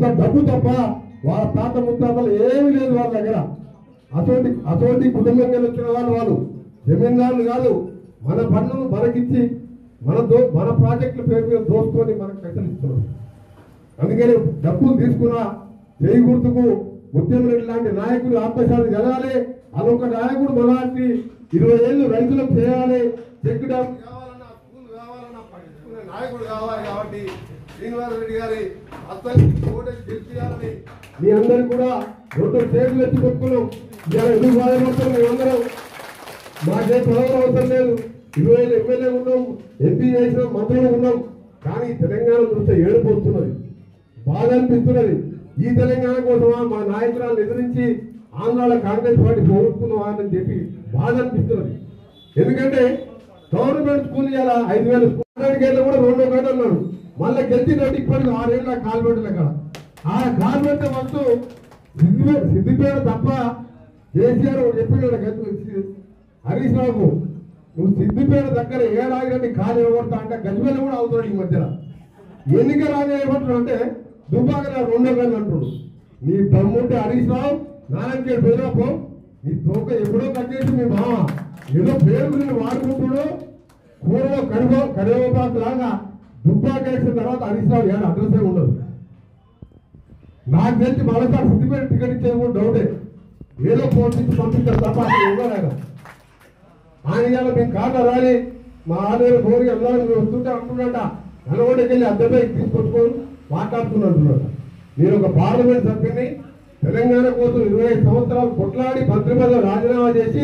డబ్బు తప్ప వాళ్ళ తాత ముత్తాతలు ఏమీ లేదు వాళ్ళ దగ్గర అటువంటి అటువంటి కుటుంబం వచ్చిన వాళ్ళు వాళ్ళు జమీందారులు కాదు మన పనులను మనకిచ్చి మన దో మన ప్రాజెక్టుల పేరు మీద దోసుకొని మనకు పైసలు ఇస్తున్నారు అందుకని డబ్బులు తీసుకున్న చేయి గుర్తుకు ముత్యం రెడ్డి లాంటి నాయకులు ఆత్మశాంతి కలగాలి అదొక నాయకుడు మనలాంటి ఇరవై ఏళ్ళు రైతులకు చేయాలి చెక్ డ్యామ్ కావాలన్నా స్కూల్ కావాలన్నా పట్టించుకునే నాయకుడు కావాలి కాబట్టి శ్రీనివాస రెడ్డి గారి అతనికి ఓటేసి గెలిపించాలని మీ అందరికి కూడా రెండు చేతులు ఎత్తి కొట్టుకున్నాం ఇలా ఎందుకు బాధపడుతున్నాం మేమందరం మాకే పదవులు అవసరం లేదు ఇరవై ఐదు ఎమ్మెల్యే ఉన్నాం ఎంపీ చేసిన మంత్రులు ఉన్నాం కానీ తెలంగాణ చూస్తే ఏడిపోతున్నది బాధ అనిపిస్తున్నది ఈ తెలంగాణ కోసమా మా నాయకురాలను ఎదిరించి ఆంధ్రాలో కాంగ్రెస్ పార్టీ పోగొట్టుకున్నావా అని చెప్పి బాధ అనిపిస్తున్నది ఎందుకంటే గవర్నమెంట్ స్కూల్ ఇవాళ ఐదు వేల స్కూల్ గేట్లు కూడా రెండో గంట అన్నాడు మళ్ళీ గెలిచినట్టు ఇప్పటికి ఆరేళ్ళ కాల్బెట్ల అక్కడ ఆ కాల్బెట్ట వస్తూ సిద్దిపేట సిద్దిపేట తప్ప కేసీఆర్ చెప్పినాడు గత- హరీష్ రావు నువ్వు సిద్దిపేట దగ్గర ఏడాది కాలు ఇవ్వబడతా అంటే గజ్వేల్ కూడా అవుతున్నాడు ఈ మధ్యన ఎన్నిక రాగా ఏమంటాడు అంటే దుబ్బాక రెండో గంటలు అంటున్నాడు నీ దమ్ముంటే హరీష్ రావు నారాయణ పేరుపో నీ తోక ఎప్పుడో కట్ చేసి మీ మామ ఏదో పేరు గురించి వాడుకుంటుడు కూరలో కరివో కరివేపాకు లాగా దుబ్బాక వేసిన తర్వాత హరీష్ రావు ఏడు అడ్రస్ ఉండదు నాకు తెలిసి మరోసారి సిద్దిపేట టికెట్ ఇచ్చేది కూడా డౌటే ఏదో ఫోన్ నుంచి పంపిస్తారు తప్ప అసలు ఇవ్వరు ఆయన ఆయన ఇవాళ మేము కార్లో రాలి మా ఆదాయ ఫోన్ అందరూ మీరు వస్తుంటే అంటున్నట నల్గొండకి వెళ్ళి అద్దెపై తీసుకొచ్చుకొని మాట్లాడుతున్నట్టున్నాడు నేను ఒక పార్లమెంట్ సభ్యుని తెలంగాణ కోసం ఇరవై ఐదు సంవత్సరాలు కొట్లాడి మంత్రి పదవి రాజీనామా చేసి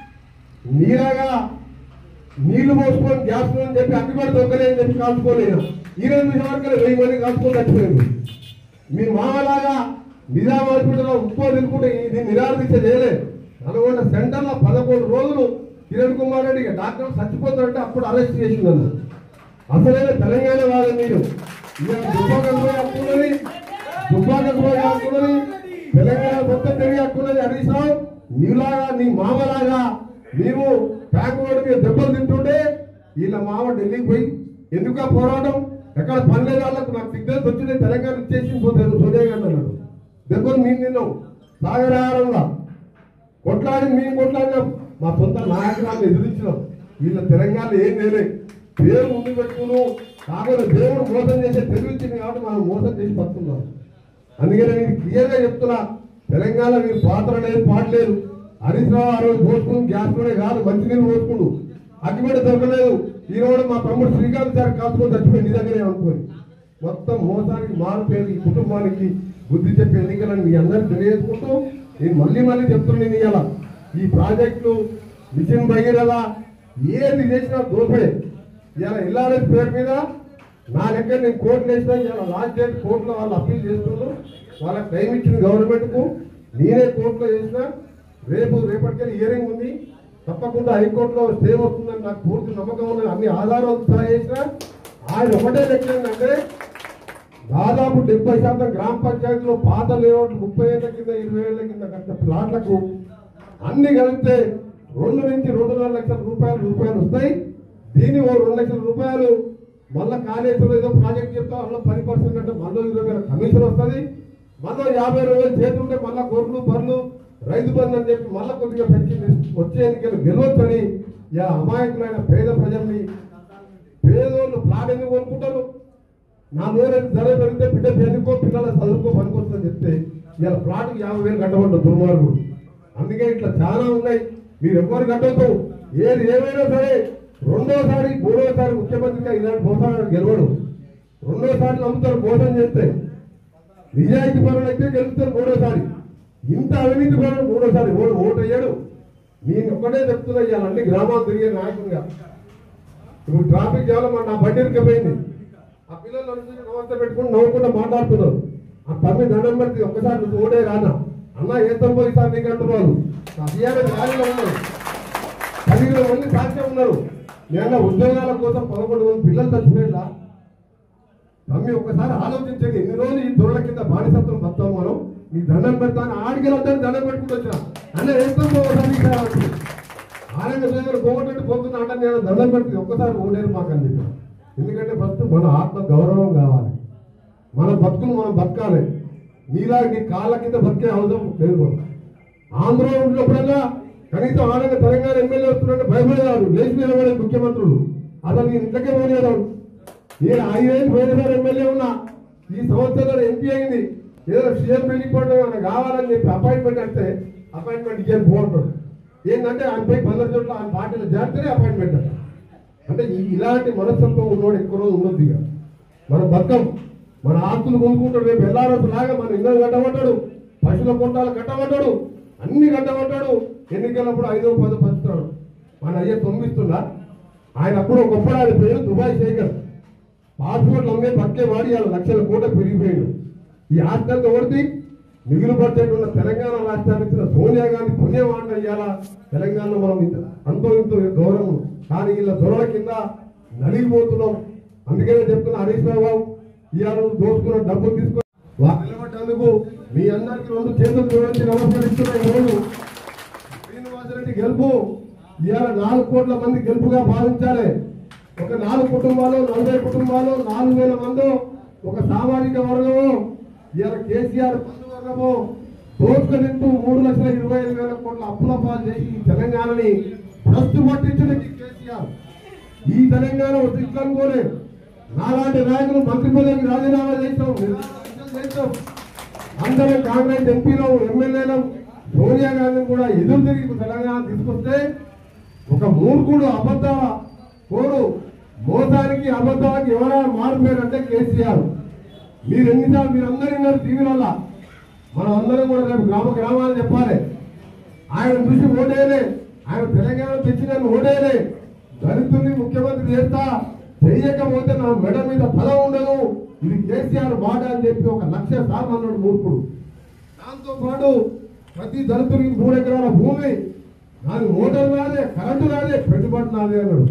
నీరాగా నీళ్లు పోసుకొని గ్యాస్ అని చెప్పి అగ్గిపడి దొక్కలే అని చెప్పి కాల్చుకోలేను ఈ రెండు నిమిషాలు వెయ్యి మంది కాల్చుకొని చచ్చిపోయింది మీ మామలాగా నిజాం హాస్పిటల్లో ఉప్పు తినుకుంటే ఇది నిరాదీక్ష చేయలే నల్గొండ సెంటర్లో పదకొండు రోజులు కిరణ్ కుమార్ రెడ్డి డాక్టర్ చచ్చిపోతారంటే అప్పుడు అరెస్ట్ చేసి నన్ను అసలైన తెలంగాణ వాళ్ళు మీరు ఇవాళ దుబ్బాకకు పోయి హక్కున్నది దుబ్బాకకు పోయి హక్కున్నది తెలంగాణ మొత్తం తిరిగి హక్కున్నది హరీష్ రావు నీలాగా నీ మామలాగా నీవు ట్యాంక్ రోడ్డు మీద దెబ్బలు తింటుంటే వీళ్ళ మామ ఢిల్లీకి పోయి ఎందుకు ఆ పోరాటం ఎక్కడ పని లేదు వాళ్ళకు నాకు సిగ్నల్స్ వచ్చింది తెలంగాణ ఇచ్చేసి పోతాను సోదయ్య గారు అన్నాడు దెబ్బలు మేము తిన్నాం సాగరారంగా కొట్లాడి మేము కొట్లాడినాం మా సొంత నాయకురాలను ఎదిరించినాం వీళ్ళ తెలంగాణ ఏం లేలే పేరు ముందు పెట్టుకును కాకపోతే దేవుడు మోసం చేసే తెలివిచ్చింది కాబట్టి మనం మోసం చేసి పడుతున్నాం అందుకని నేను క్లియర్గా చెప్తున్నా తెలంగాణ మీరు పాత్ర లేదు పాట లేదు హరీష్ రావు ఆ రోజు పోసుకుని గ్యాస్ లోనే కాదు మంచినీళ్ళు పోసుకుండు అగ్గిపెట్ట దొరకలేదు ఈ రోజు మా తమ్ముడు శ్రీకాంత్ సార్ కాల్చుకొని చచ్చిపోయి నీ దగ్గరే అనుకోని మొత్తం మోసానికి మారుపేరు ఈ కుటుంబానికి బుద్ధి చెప్పే ఎన్నికలను మీ అందరికి తెలియజేసుకుంటూ నేను మళ్ళీ మళ్ళీ చెప్తున్నాను నేను ఇవాళ ఈ ప్రాజెక్టులు మిషన్ భగీరథ ఏది చేసినా దోపడే ఇవాళ ఎల్ఆర్ఎస్ పేరు మీద నా దగ్గర నేను కోర్టులు వేసినా ఇవాళ లాస్ట్ డేట్ కోర్టులో వాళ్ళు అప్పీల్ చేస్తున్నారు వాళ్ళకి టైం ఇచ్చింది గవర్నమెంట్కు నేనే కోర్టులో చేసిన రేపు రేపటికెళ్ళి హియరింగ్ ఉంది తప్పకుండా హైకోర్టులో స్టే వస్తుందని నాకు పూర్తి నమ్మకం ఉన్నది అన్ని ఆధారాలు సహా చేసిన ఆయన ఒకటే లెక్క ఏంటంటే దాదాపు డెబ్బై శాతం గ్రామ పంచాయతీలో పాత లేఅవుట్లు ముప్పై ఏళ్ళ కింద ఇరవై ఏళ్ళ కింద కట్టిన ప్లాట్లకు అన్ని కలిపితే రెండు నుంచి రెండున్నర లక్షల రూపాయలు రూపాయలు వస్తాయి దీని ఓ రెండు లక్షల రూపాయలు మళ్ళా కాళేశ్వరం ఏదో ప్రాజెక్ట్ చెప్తా అందులో పది పర్సెంట్ అంటే మళ్ళీ ఇరవై వేల కమిషన్ వస్తుంది మళ్ళీ యాభై రోజులు చేతుంటే మళ్ళీ గొర్రెలు బర్రెలు రైతు బంధు అని చెప్పి మళ్ళీ కొద్దిగా పెంచి వచ్చే ఎన్నికలు గెలవచ్చని ఇలా అమాయకులైన పేద ప్రజల్ని పేదోళ్ళు ప్లాట్ ఎందుకు కొనుక్కుంటారు నా నూనె ధర పెరిగితే బిడ్డ పెళ్ళికో పిల్లల చదువుకో పనికొస్తుందని చెప్తే ఇలా ప్లాట్కి యాభై వేలు కట్టబడ్డ దుర్మార్గుడు అందుకే ఇట్లా చాలా ఉన్నాయి మీరు ఎవ్వరు కట్టొద్దు ఏది ఏమైనా సరే రెండోసారి మూడోసారి ముఖ్యమంత్రిగా ఇలాంటి మోసాలు గెలవడు రెండోసారి నమ్ముతారు మోసం చేస్తే నిజాయితీ పరులు అయితే గెలుస్తారు మూడోసారి ఇంత అవినీతి పరులు మూడోసారి ఓటు ఓటు అయ్యాడు నేను ఒక్కటే చెప్తున్నా ఇవాళ అన్ని గ్రామాలు తిరిగే నాయకునిగా ఇప్పుడు ట్రాఫిక్ జామ్ మన నా బండి ఇరుకపోయింది ఆ పిల్లలు నడుచుకుంటూ నమస్తే పెట్టుకుని నవ్వుకుంటూ మాట్లాడుతున్నారు ఆ తమ్మి దండం పెడితే ఒక్కసారి నువ్వు ఓడే రానా అన్న ఏ తమ్ముడు ఈసారి నీకు అంటున్నారు నా టీఆర్ఎస్ ర్యాలీలో ఉన్నారు పదిహేను మంది సాక్ష్యం ఉన్నారు నేను ఉద్యోగాల కోసం పదకొండు మంది పిల్లలు చచ్చిపోయినా తమ్మి ఒక్కసారి ఆలోచించండి ఎన్ని రోజులు ఈ దొరల కింద బానిసత్వం బతాం మనం నీ దండం పెడతాను ఆడికెళ్ళొద్దని దండం పెట్టుకుంటూ వచ్చిన అన్న వేస్తాం ఒకసారి ఆనంద సోదరు పోగొట్టు పోతున్నా అంటే నేను దండం పెట్టి ఒక్కసారి ఓడేరు మాకు అని చెప్పాను ఎందుకంటే ఫస్ట్ మన ఆత్మ గౌరవం కావాలి మన బతుకులు మనం బతకాలి మీలాంటి కాళ్ళ కింద బతికే అవసరం లేదు మనకు. ఆంధ్రలో ఉన్నప్పుడల్లా కనీసం ఆనంద తెలంగాణ ఎమ్మెల్యే వస్తున్నారంటే భయపడేవారు లేచి నిలబడే ముఖ్యమంత్రులు అసలు నేను ఇంట్లోకే పోనేవాడు నేను ఐదేళ్ళు పోయినసారి ఎమ్మెల్యే ఉన్నా ఈ సంవత్సరం ఎంపీ అయింది ఏదో సీఎం పెళ్లి పోవడం ఏమైనా కావాలని చెప్పి అపాయింట్మెంట్ అంటే అపాయింట్మెంట్ ఇచ్చేది పోవట్లేదు ఏంటంటే ఆయనపై పందర చోట్ల ఆయన పార్టీలో చేస్తేనే అపాయింట్మెంట్ అంట అంటే ఈ- ఇలాంటి మనస్తత్వం ఉన్నోడు ఎక్కువ రోజు ఉండొద్దు ఇక మన బద్దం మన ఆస్తులు కొనుక్కుంటాడు రేపు ఎల్లారసు లాగా మన ఇళ్ళలు కట్టబడ్డాడు పశువుల కొట్టాలు కట్టబడ్డాడు అన్ని కట్టబడ్డాడు ఎన్నికలప్పుడు ఐదో పదో పంచుతాడు మన అయ్యే తొమ్మిస్తుందా ఆయన అప్పుడు గొప్ప ఆయన పేరు దుబాయ్ శేఖర్ పాస్పోర్ట్లు అమ్మే పక్కే వాడి ఇవాళ లక్షల కోట పెరిగిపోయాడు ఈ ఆస్తంతా ఒకటి మిగులు బడ్జెట్ ఉన్న తెలంగాణ రాష్ట్రానికి ఇచ్చిన సోనియా గాంధీ పుణ్యవాండ ఇవాళ తెలంగాణలో మనం ఇంత అంతో ఇంతో గౌరవం కానీ వీళ్ళ దొరల కింద నలిగిపోతున్నాం అందుకనే చెప్తున్నా హరీష్ రావు ఇవాళ నువ్వు దోచుకున్న డబ్బులు తీసుకొని వాళ్ళు నిలబడ్డందుకు మీ అందరికి రెండు చేతులు చూడండి నమస్కరిస్తున్న ఈ రోజు శ్రీనివాసరెడ్డి గెలుపు ఇవాళ నాలుగు కోట్ల మంది గెలుపుగా భావించాలి ఒక నాలుగు కుటుంబాలు నలభై కుటుంబాలు నాలుగు వేల మంది ఒక సామాజిక వర్గము ఇవాళ కేసీఆర్ బంధువర్గము దోచుకనింటూ మూడు లక్షల ఇరవై ఐదు వేల కోట్ల అప్పుల పాలు చేసి ఈ తెలంగాణని భ్రష్టు పట్టించడానికి కేసీఆర్ ఈ తెలంగాణ ఒక ఇట్లనుకోలే నాలాంటి నాయకులు మంత్రి పదవికి రాజీనామా చేస్తాం నిరాశ చేస్తాం అందరం కాంగ్రెస్ ఎంపీలు ఎమ్మెల్యేలు సోనియా గాంధీని కూడా ఎదురు తిరిగి తెలంగాణ తీసుకొస్తే ఒక మూర్ఖుడు అబద్ధాల కోరు మోసానికి అబద్ధానికి ఎవరైనా మారిపోయారంటే కేసీఆర్ మీరు ఎన్నిసార్లు మీరు అందరూ విన్నారు టీవీల మనం అందరం కూడా రేపు గ్రామ గ్రామాలు చెప్పాలి ఆయన చూసి ఓటేయలే ఆయన తెలంగాణ తెచ్చిన ఓటేయలే దళితుల్ని ముఖ్యమంత్రి చేస్తా చెయ్యకపోతే నా మెడ మీద తల ఉండదు ఇది కేసీఆర్ మాట అని చెప్పి ఒక లక్ష సార్లు అన్నాడు మూర్ఖుడు దాంతో పాటు ప్రతి దళితుడికి మూడు ఎకరాల భూమి దాని ఓటర్ నాదే కరెంటు నాదే పెట్టుబడి నాదే అన్నాడు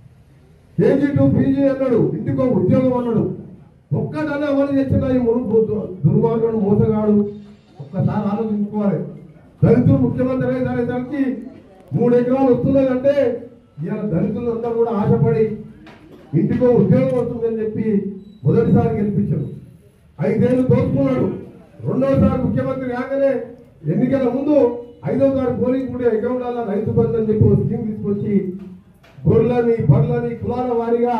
కేజీ టు పీజీ అన్నాడు ఇంటికో ఉద్యోగం అన్నాడు ఒక్కటన్నా అమలు చేసిన ఈ మురుగు దుర్మార్గుడు మోసగాడు ఒక్కసారి ఆలోచించుకోవాలి దళితులు ముఖ్యమంత్రి అయ్యేసరికి మూడు ఎకరాలు వస్తున్నదంటే ఇవాళ దళితులు అందరూ కూడా ఆశపడి ఇంటికో ఉద్యోగం వస్తుందని చెప్పి మొదటిసారి గెలిపించాడు ఐదేళ్లు దోచుకున్నాడు రెండోసారి ముఖ్యమంత్రి కాగానే ఎన్నికల ముందు ఐదోసారి పోలింగ్ కూడా అకౌంట్ల రైతు బంధు అని చెప్పి ఒక స్కీమ్ తీసుకొచ్చి గొర్రెలని బర్రెలని కులాల వారీగా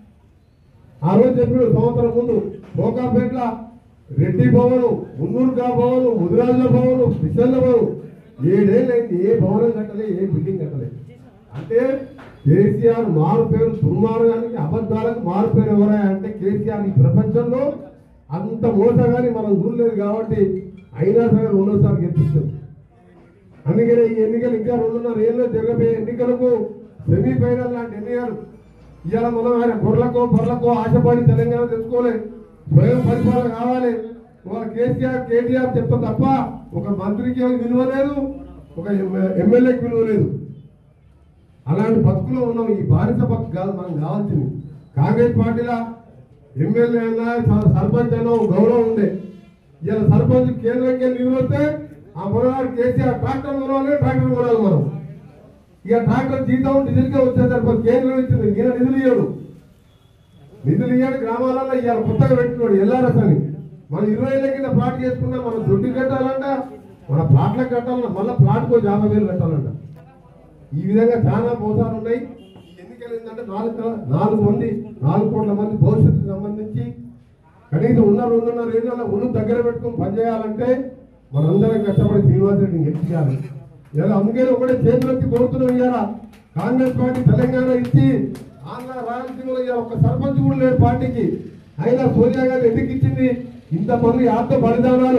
ఆ రోజు చెప్పిన సంవత్సరం ముందు మోకాపేట్ల రెడ్డి భవను మున్నూరుగా భవను ముదిరాజుల భవను కిషన్ల భవను ఏడేళ్ళైంది ఏ భవనం కట్టలే ఏ బిల్డింగ్ కట్టలే అంటే కేసీఆర్ మారు పేరు దుర్మార్గానికి అబద్ధాలకు మారు పేరు ఎవరా అంటే కేసీఆర్ ఈ ప్రపంచంలో అంత మోసగాని మనం చూడలేదు కాబట్టి అయినా సరే రెండోసారి గెలిపించాం అందుకనే ఈ ఎన్నికలు ఇంకా రెండున్నర ఏళ్ళు జరగబోయే ఎన్నికలకు సెమీఫైనల్ లాంటి ఎన్నికలు ఇవాళ మనం ఆయన గొర్రెలకో బొర్రలకో ఆశపడి తెలంగాణ తెచ్చుకోలే స్వయం పరిపాలన కావాలి ఇవాళ కేసీఆర్ కేటీఆర్ చెప్తా తప్ప ఒక మంత్రికి విలువ లేదు ఒక ఎమ్మెల్యేకి విలువ లేదు అలాంటి బతుకులో ఉన్నాం ఈ బానిస బతుకు కాదు మనం కావాల్సింది కాంగ్రెస్ పార్టీలో ఎమ్మెల్యే అన్నా స- సర్పంచ్ అన్నా ఒక గౌరవం ఉండే ఇలా సర్పంచ్ కేంద్రంకి వెళ్ళి నిధులు వస్తే ఆ మొదలాడు కేసీఆర్ ట్రాక్టర్ కొనాలి ట్రాక్టర్ కొనాలి మనం ఇక ట్రాక్టర్ జీతం డీజిల్కే వచ్చేసరికి కేంద్రం ఇచ్చింది ఈయన నిధులు ఇయ్యడు నిధులు ఇయ్యాడు గ్రామాలలో ఇవాళ కొత్తగా పెట్టుకోడు ఎల్ఆర్ఎస్ అని మనం ఇరవై ఏళ్ళ కింద ప్లాట్ చేసుకున్నా మనం దుడ్డు కట్టాలంట మన ప్లాట్లకు కట్టాలంట మళ్ళీ ప్లాట్కో యాభై వేలు కట్టాలంట ఈ విధంగా చాలా మోసాలు ఉన్నాయి ఈ ఎన్నికలు ఏంటంటే నాలుగు క- నాలుగు మంది నాలుగు కోట్ల మంది భవిష్యత్తుకు సంబంధించి కనీసం ఉన్న రెండున్నర ఏళ్ళలో ఉన్న దగ్గర పెట్టుకొని పనిచేయాలంటే మనందరం కష్టపడి శ్రీనివాస్ రెడ్డిని గెలిపించాలి ఇలా అందుకే ఒకటే చేతులెత్తి కోరుతున్నాం ఇవాళ కాంగ్రెస్ పార్టీ తెలంగాణ ఇచ్చి ఆంధ్ర రాయలసీమలో ఇవాళ ఒక సర్పంచ్ కూడా లేడు పార్టీకి అయినా సోనియా గాంధీ ఎందుకు ఇచ్చింది ఇంతమంది ఆత్మ బలిదానాలు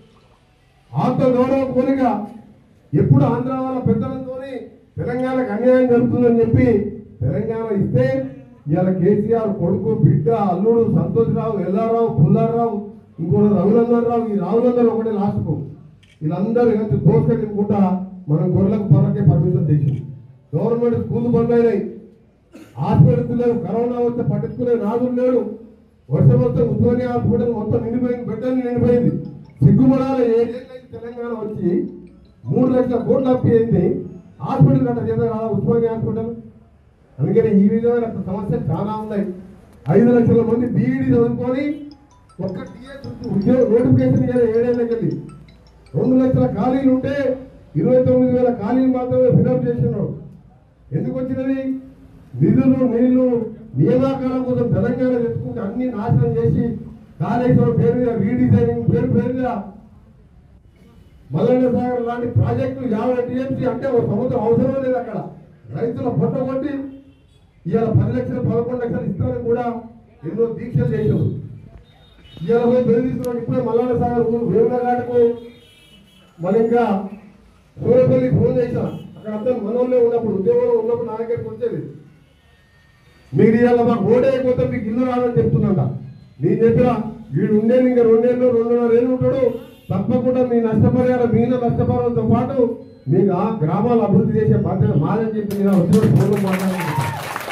ఆత్మ గౌరవ కోరిక ఎప్పుడు ఆంధ్ర వాళ్ళ పెద్దలతోని తెలంగాణకు అన్యాయం జరుగుతుందని చెప్పి తెలంగాణ ఇస్తే ఇవాళ కేసీఆర్ కొడుకు బిడ్డ అల్లుడు సంతోష్ రావు ఎల్లారావు పుల్లారావు ఇంకోటి రఘునందన్ రావు ఈ రావులందరూ ఒకటే లాస్ట్కు వీళ్ళందరూ కలిసి దోసక తినుకుంటా మనం గొర్రెలకు పొరకే పర్మిషన్ చేసింది గవర్నమెంట్ స్కూల్ బంద్ అయినాయి హాస్పిటల్స్ లేవు కరోనా వస్తే పట్టించుకునే నాదులు లేడు వర్షం వస్తే ఉస్మానియా హాస్పిటల్ మొత్తం నిండిపోయింది బిడ్డలు నిండిపోయింది సిగ్గుమడాల ఏడేళ్ళైంది తెలంగాణ వచ్చి మూడు లక్షల కోట్లు అప్పు అయింది హాస్పిటల్ కట్ట చేత కదా ఉస్మానియా హాస్పిటల్ అందుకని ఈ విధమైన సమస్యలు చాలా ఉన్నాయి ఐదు లక్షల మంది బీఈడి చదువుకొని ఒక్క టీఎస్ ఉద్యోగ నోటిఫికేషన్ ఇయ్యాలి ఏడేళ్ళకి వెళ్ళి రెండు లక్షల ఖాళీలు ఉంటే ఇరవై తొమ్మిది వేల ఖాళీలు మాత్రమే ఫిలప్ చేసినాడు ఎందుకు వచ్చినది నిధులు నీళ్లు నియామకాల కోసం తెలంగాణ తెచ్చుకుంటే అన్ని నాశనం చేసి కాళేశ్వరం పేరు మీద రీడిజైనింగ్ పేరు పేరు మీద మల్లన్న సాగర్ లాంటి ప్రాజెక్టులు యాభై టీఎంసీ అంటే ఒక సముద్రం అవసరం లేదు అక్కడ రైతుల పొట్ట కొట్టి ఇవాళ పది లక్షలు పదకొండు లక్షలు ఇస్తారని కూడా ఎన్నో దీక్షలు చేశారు ఇవాళ పోయి బెదిరిస్తున్నాడు ఇప్పుడే మల్లన్న సాగర్ వేములఘాటకు మరి ఇంకా సూరపల్లి ఫోన్ చేసిన అక్కడ అంతా మనోళ్ళే ఉన్నప్పుడు ఉద్యోగంలో ఉన్నప్పుడు నా దగ్గరికి వచ్చేది మీరు ఇవాళ మాకు ఓడేయకపోతే మీకు ఇల్లు రాదని చెప్తుందంట నేను చెప్పినా వీడు ఉండేది ఇంకా రెండేళ్ళు రెండున్నర ఏళ్ళు ఉంటాడు తప్పకుండా మీ నష్టపరిహారం మీన నష్టపరిహారంతో పాటు మీకు ఆ గ్రామాలు అభివృద్ధి చేసే బాధ్యత మాదని చెప్పి నేను వచ్చిన ఫోన్ మాట్లాడుతున్నాను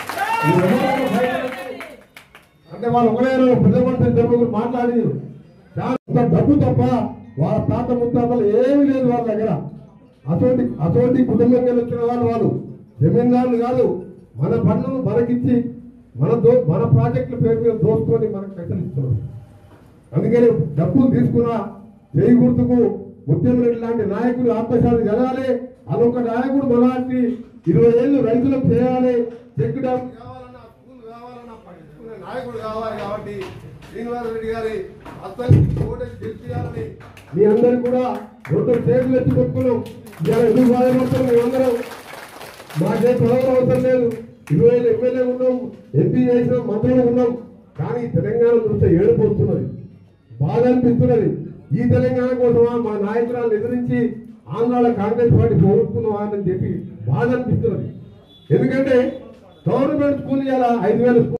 అంటే వాళ్ళు ఒకటే పెద్ద మనుషులు తెలుగు మాట్లాడి చాలా డబ్బు తప్ప వాళ్ళ తాత ముత్తాతలు ఏమీ లేదు వాళ్ళ దగ్గర అటువంటి అటువంటి కుటుంబం వచ్చిన వాళ్ళు వాళ్ళు జమీందారులు కాదు మన పన్నులు మనకిచ్చి మన దో మన ప్రాజెక్టుల పేరు మీద దోసుకొని మనకు పైసలు ఇస్తున్నారు అందుకని డబ్బులు తీసుకున్న చేయి గుర్తుకు ముత్యం రెడ్డి లాంటి నాయకులు ఆత్మశాంతి కలగాలి అదొక నాయకుడు మనలాంటి ఇరవై ఏళ్ళు రైతులకు చేయాలి చెక్ డ్యామ్ కావాలన్నా స్కూల్ కావాలన్నా పట్టించుకునే నాయకుడు కావాలి కాబట్టి శ్రీనివాస రెడ్డి గారి అత్తని ఓటేసి గెలిపించాలని మీ అందరు కూడా రెండు చేతులు ఎత్తి కొట్టుకున్నాం ఇవాళ ఎందుకు బాధపడుతున్నాం మేమందరం మాకే పదవులు అవసరం లేదు ఇరవై ఐదు ఎమ్మెల్యే ఉన్నాం ఎంపీ చేసినాం మంత్రులు ఉన్నాం కానీ తెలంగాణ చూస్తే ఏడిపోతున్నది బాధ అనిపిస్తున్నది ఈ తెలంగాణ కోసమా మా నాయకురాలను ఎదిరించి ఆంధ్రాలో కాంగ్రెస్ పార్టీ పోగొట్టుకున్నావా అని చెప్పి బాధ అనిపిస్తున్నది ఎందుకంటే గవర్నమెంట్ స్కూల్ ఇవాళ ఐదు వేల స్కూల్